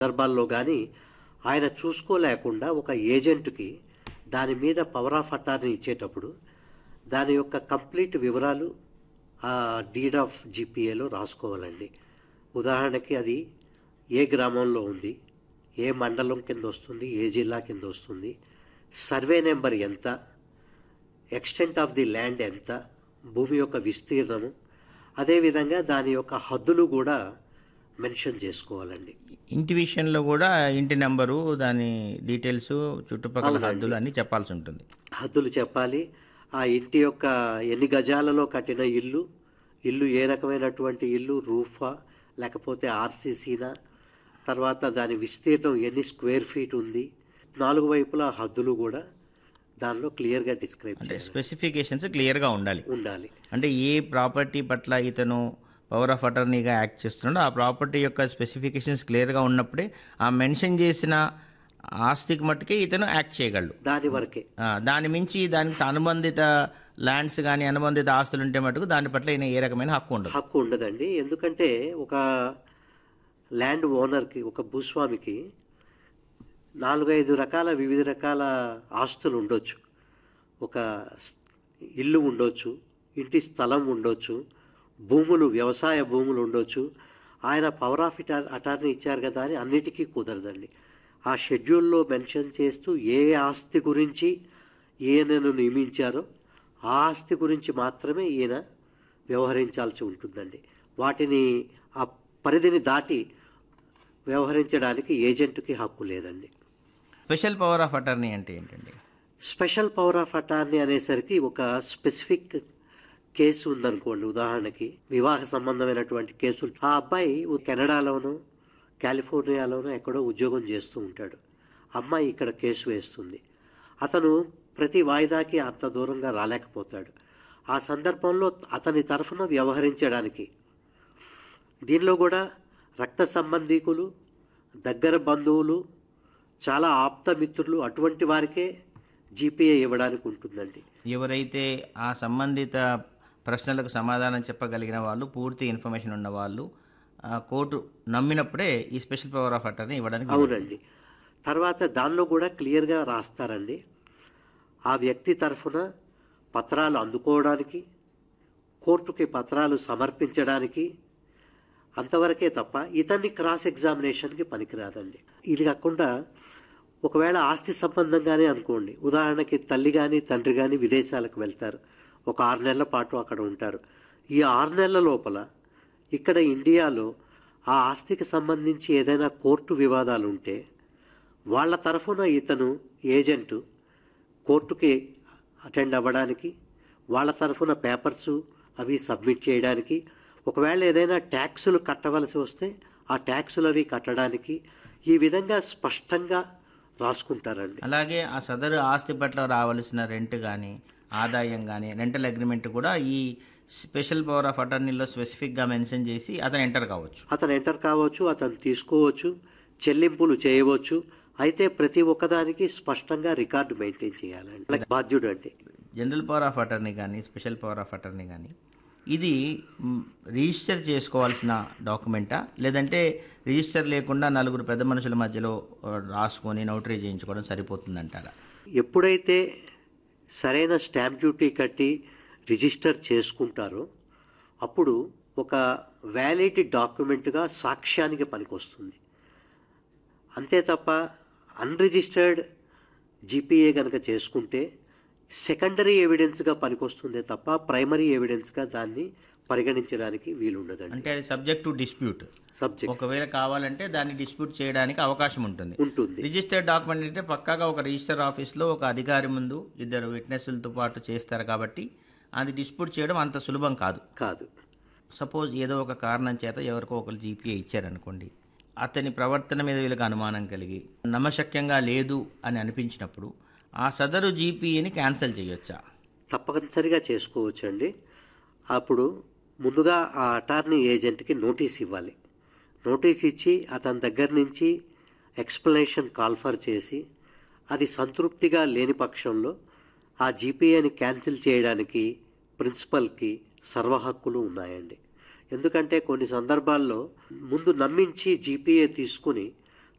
సందర్భాల్లో కానీ ఆయన చూసుకోలేకుండా ఒక ఏజెంట్కి దాని మీద పవర్ ఆఫ్ అటార్నీ ఇచ్చేటప్పుడు దాని యొక్క కంప్లీట్ వివరాలు ఆ డీడ్ ఆఫ్ జీపీఏలో రాసుకోవాలండి ఉదాహరణకి అది ఏ గ్రామంలో ఉంది ఏ మండలం కింద వస్తుంది ఏ జిల్లా కింద వస్తుంది సర్వే నెంబర్ ఎంత ఎక్స్టెంట్ ఆఫ్ ది ల్యాండ్ ఎంత భూమి యొక్క విస్తీర్ణము అదేవిధంగా దాని యొక్క హద్దులు కూడా మెన్షన్ చేసుకోవాలండి ఇంటి విషయంలో కూడా ఇంటి నెంబరు దాని డీటెయిల్స్ చుట్టుపక్కల అవునండి. హద్దులు అన్నీ చెప్పాల్సి ఉంటుంది హద్దులు చెప్పాలి ఆ ఇంటి యొక్క ఎన్ని గజాలలో కట్టిన ఇల్లు ఇల్లు ఏ రకమైనటువంటి ఇల్లు రూఫా లేకపోతే ఆర్సీసీనా తర్వాత దాని విస్తీర్ణం ఎన్ని స్క్వేర్ ఫీట్ ఉంది నాలుగు వైపులా హద్దులు కూడా దానిలో క్లియర్గా డిస్క్రైబ్ అంటే చేయాలి స్పెసిఫికేషన్స్ క్లియర్గా ఉండాలి ఉండాలి అంటే ఏ ప్రాపర్టీ పట్ల ఇతను పవర్ ఆఫ్ అటర్నీగా యాక్ట్ చేస్తున్నాడో ఆ ప్రాపర్టీ యొక్క స్పెసిఫికేషన్స్ క్లియర్గా ఉన్నప్పుడే ఆ మెన్షన్ చేసిన ఆస్తికి మట్టుకే ఇతను యాక్ట్ చేయగలడు దాని వరకే ఆ, దాని మించి దానికి అనుబంధిత ల్యాండ్స్ కానీ అనుబంధిత ఆస్తులు ఉంటే మటుకు దాని పట్ల ఈయన ఏ రకమైన హక్కు ఉండదు హక్కు ఉండదండి ఎందుకంటే ఒక ల్యాండ్ ఓనర్కి ఒక భూస్వామికి నాలుగైదు రకాల వివిధ రకాల ఆస్తులు ఉండొచ్చు ఒక స్- ఇల్లు ఉండొచ్చు ఇంటి స్థలం ఉండొచ్చు భూములు వ్యవసాయ భూములు ఉండొచ్చు ఆయన పవర్ ఆఫ్ ఇటార్ అటార్నీ ఇచ్చారు కదా అని అన్నిటికీ కుదరదండి ఆ షెడ్యూల్లో మెన్షన్ చేస్తూ ఏ ఆస్తి గురించి ఈయనను నియమించారో ఆ ఆస్తి గురించి మాత్రమే ఈయన వ్యవహరించాల్సి ఉంటుందండి వాటిని ఆ పరిధిని దాటి వ్యవహరించడానికి ఏజెంట్కి హక్కు లేదండి స్పెషల్ పవర్ ఆఫ్ అటర్నీ అంటే ఏంటండి స్పెషల్ పవర్ ఆఫ్ అటార్నీ అనేసరికి ఒక స్పెసిఫిక్ కేసు ఉందనుకోండి ఉదాహరణకి వివాహ సంబంధమైనటువంటి కేసులు ఆ అబ్బాయి కెనడాలోనో కాలిఫోర్నియాలోనో ఎక్కడో ఉద్యోగం చేస్తూ ఉంటాడు అమ్మాయి ఇక్కడ కేసు వేస్తుంది అతను ప్రతి వాయిదాకి అంత దూరంగా రాలేకపోతాడు ఆ సందర్భంలో అతని తరఫున వ్యవహరించడానికి దీనిలో కూడా రక్త సంబంధీకులు దగ్గర బంధువులు చాలా ఆప్త మిత్రులు అటువంటి వారికే జీపీఏ ఇవ్వడానికి ఉంటుందండి ఎవరైతే ఆ సంబంధిత ప్రశ్నలకు సమాధానం చెప్పగలిగిన వాళ్ళు పూర్తి ఇన్ఫర్మేషన్ ఉన్న వాళ్ళు ఆ కోర్టు నమ్మినప్పుడే ఈ స్పెషల్ పవర్ ఆఫ్ అటర్నీ ఇవ్వడానికి అవునండి తర్వాత దానిలో కూడా క్లియర్గా రాస్తారండి ఆ వ్యక్తి తరఫున పత్రాలు అందుకోవడానికి కోర్టుకి పత్రాలు సమర్పించడానికి అంతవరకే తప్ప ఇతన్ని క్రాస్ ఎగ్జామినేషన్కి పనికిరాదండి ఇది కాకుండా ఒకవేళ ఆస్తి సంబంధంగానే అనుకోండి ఉదాహరణకి తల్లి కానీ తండ్రి కానీ విదేశాలకు వెళ్తారు ఒక ఆరు నెలల పాటు అక్కడ ఉంటారు ఈ ఆరు నెలల లోపల ఇక్కడ ఇండియాలో ఆ ఆస్తికి సంబంధించి ఏదైనా కోర్టు వివాదాలు ఉంటే వాళ్ళ తరఫున ఇతను ఏజెంటు కోర్టుకి అటెండ్ అవ్వడానికి వాళ్ళ తరఫున పేపర్స్ అవి సబ్మిట్ చేయడానికి ఒకవేళ ఏదైనా ట్యాక్సులు కట్టవలసి వస్తే ఆ ట్యాక్సులు అవి కట్టడానికి ఈ విధంగా స్పష్టంగా రాసుకుంటారండి అలాగే ఆ సదరు ఆస్తి పట్ల రావాల్సిన రెంట్ కానీ ఆదాయం కానీ రెంటల్ అగ్రిమెంట్ కూడా ఈ స్పెషల్ పవర్ ఆఫ్ అటర్నీలో స్పెసిఫిక్గా మెన్షన్ చేసి అతను ఎంటర్ కావచ్చు అతను ఎంటర్ కావచ్చు అతను తీసుకోవచ్చు చెల్లింపులు చేయవచ్చు అయితే ప్రతి ఒక్కదానికి స్పష్టంగా రికార్డు మెయింటైన్ చేయాలండి అలాగే బాధ్యుడు అంటే జనరల్ పవర్ ఆఫ్ అటర్నీ కానీ స్పెషల్ పవర్ ఆఫ్ అటర్నీ కానీ ఇది మ్, రిజిస్టర్ చేసుకోవాల్సిన డాక్యుమెంటా లేదంటే రిజిస్టర్ లేకుండా నలుగురు పెద్ద మనుషుల మధ్యలో ఆ, రాసుకొని నోటరీ చేయించుకోవడం సరిపోతుందంటారా ఎప్పుడైతే సరైన స్టాంప్ డ్యూటీ కట్టి రిజిస్టర్ చేసుకుంటారో అప్పుడు ఒక వ్యాలిడ్ డాక్యుమెంట్గా సాక్ష్యానికి పనికొస్తుంది అంతే తప్ప అన్రిజిస్టర్డ్ జీపీఏ కనుక చేసుకుంటే సెకండరీ ఎవిడెన్స్గా పనికొస్తుందే తప్ప ప్రైమరీ ఎవిడెన్స్గా దాన్ని పరిగణించడానికి వీలుండదండి అంటే అది సబ్జెక్ట్ టు డిస్ప్యూట్ సబ్జెక్ట్ ఒకవేళ కావాలంటే దాన్ని డిస్ప్యూట్ చేయడానికి అవకాశం ఉంటుంది ఉంటుంది రిజిస్టర్డ్ డాక్యుమెంట్ అంటే పక్కాగా ఒక రిజిస్టర్ ఆఫీస్లో ఒక అధికారి ముందు ఇద్దరు విట్నెస్లతో పాటు చేస్తారు కాబట్టి అది డిస్ప్యూట్ చేయడం అంత సులభం కాదు కాదు సపోజ్ ఏదో ఒక కారణం చేత ఎవరికో ఒకరు జీపీఏ ఇచ్చారనుకోండి అతని ప్రవర్తన మీద వీళ్ళకి అనుమానం కలిగి నమ్మశక్యంగా లేదు అని అనిపించినప్పుడు ఆ సదరు జీపీఏని క్యాన్సిల్ చేయొచ్చా తప్పనిసరిగా చేసుకోవచ్చండి అప్పుడు ముందుగా ఆ అటార్నీ ఏజెంట్కి నోటీస్ ఇవ్వాలి నోటీస్ ఇచ్చి అతని దగ్గర నుంచి ఎక్స్ప్లెనేషన్ కాల్ఫర్ చేసి అది సంతృప్తిగా లేని పక్షంలో ఆ జీపీఏని క్యాన్సిల్ చేయడానికి ప్రిన్సిపల్కి సర్వ హక్కులు ఉన్నాయండి ఎందుకంటే కొన్ని సందర్భాల్లో ముందు నమ్మించి జీపీఏ తీసుకుని